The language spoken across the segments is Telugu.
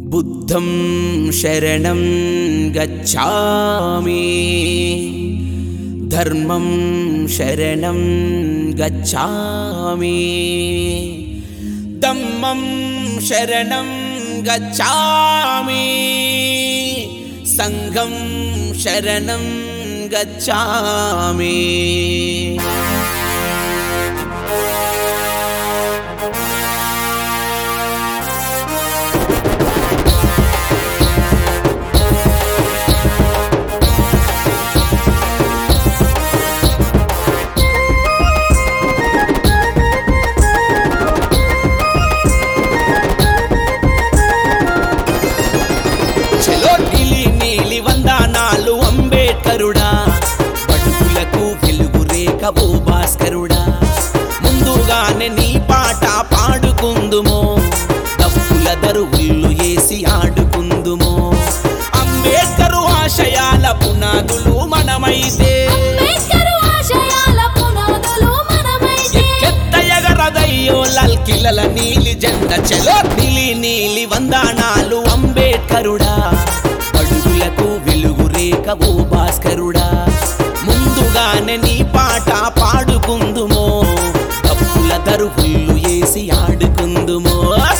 बुद्धं शरणं गच्छामि धर्मं शरणं गच्छामि दम्मं शरणं गच्छामि सङ्घं शरणं गच्छामि చెలో నీలి నీలి వందనాలు అంబేద్కరుడా బడుగులకు వెలుగు రేఖ ఓ భాస్కరుడా ముందుగానే నీ పాట పాడుకుందుమో డబ్బుల దరువుళ్ళు వేసి ఆడుకుందుమో అంబేద్కరు ఆశయాల పునాదులు మనమైతే అంబేద్కరు ఆశయాల పునాదులు మనమైతే ఎక్కెత్త ఎగరదయ్యో లల్కిలల నీలి జెండ చెలో నీలి నీలి వందనాలు అంబేద్కరుడా అడుగులకు వెలుగు రేఖ ఓ భాస్కరుడా ముందుగానే నీ పాట పాడుకుందుమో తప్పుల దరువుళ్ళు వేసి ఆడుకుందుమో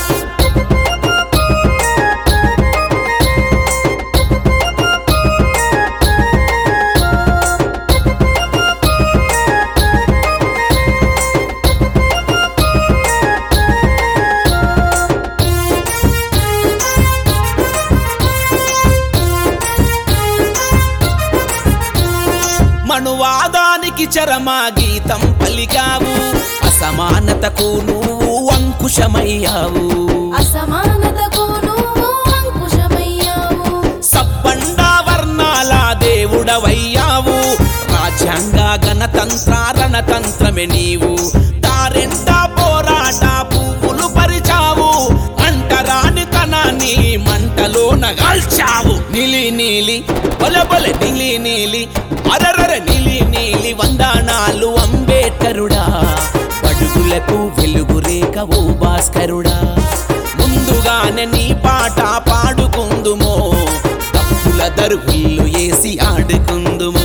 మనువాదానికి చరమా గీతం పలికావు అసమానతకు నువ్వు అంకుశమయ్యావు అసమానతకు నువ్వు అంకుశమయ్యావు సబ్బండ వర్ణాల దేవుడవయ్యావు రాజ్యాంగ గణతంత్ర రణతంత్రమే నీవు దారెంట పోరాట పువ్వులు పరిచావు అంటరాని తనాన్ని మంటలో నగాల్చావు నిలి నీలి బొల బొల నిలి నీలి అరరర నిలి నీలి వందనాలు అంబేద్కరుడా అడుగులకు వెలుగు రేఖ ఓ భాస్కరుడా ముందుగానే నీ పాట పాడుకుందుమో తప్పుల దరువుళ్ళు వేసి ఆడుకుందుమో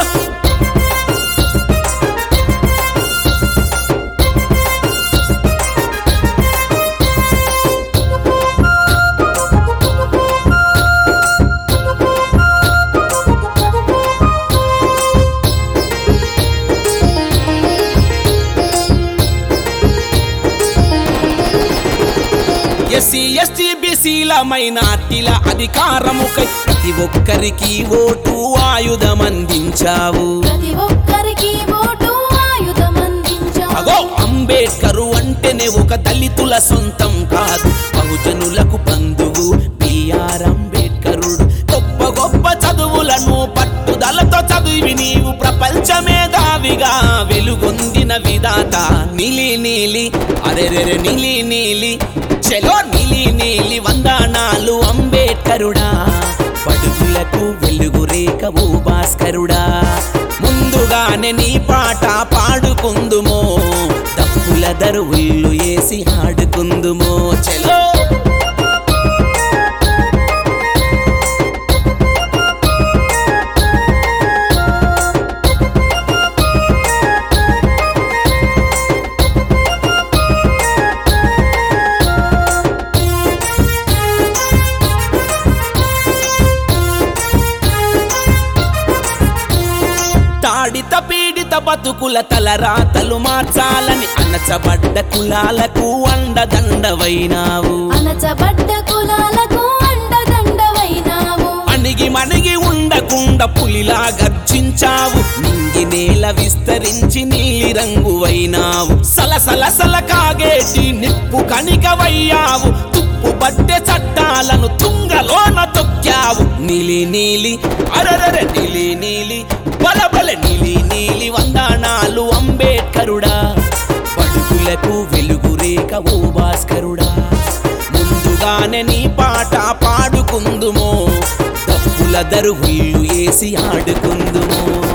ఎస్సీ ఎస్టీ బీసీల మైనార్టీల అధికారముకై ప్రతి ఒక్కరికి ఓటు ఆయుధం అందించావు ప్రతి ఒక్కరికి ఓటు ఆయుధం అందించావు అగో అంబేద్కరు అంటేనే ఒక దళితుల సొంతం కాదు బహుజనులకు బంధువు బిఆర్ అంబేద్కరుడు గొప్ప గొప్ప చదువులను పట్టుదలతో చదివి నీవు ప్రపంచ మేధావిగా వెలుగొందిన విధాత నీలి నీలి అరెరెరె నీలి నీలి చెలో నీలి నీలి వందనాలు అంబేద్కరుడా పడుగులకు వెలుగు రేఖ ఓ భాస్కరుడా ముందుగానే నీ పాట పాడుకుందుమో తప్పుల దరువుళ్ళు వేసి ఆడుకుందుమో చెలో తాడిత పీడిత బతుకుల తలరాతలు మార్చాలని అణచబడ్డ కులాలకు అండదండవైనావు అణచబడ్డ కులాలకు అండదండవైనావు అణిగి మణిగి ఉండకుండా పులిలా గర్జించావు నింగి నేల విస్తరించి నీలి రంగువైనావు సలసల సల కాగేటి నిప్పు కణికవయ్యావు తుప్పు పట్టే చట్టాలను తుంగలోన తొక్కావు నీలి నీలి అరరర నీలి నీలి బలబల నీలి నీలి వందనాలు అంబేద్కరుడా బడుగులకు వెలుగు రేఖ ఓ భాస్కరుడా ముందుగానే నీ పాట పాడుకుందుమో తప్పుల దరువుళ్ళు వేసి ఆడుకుందుమో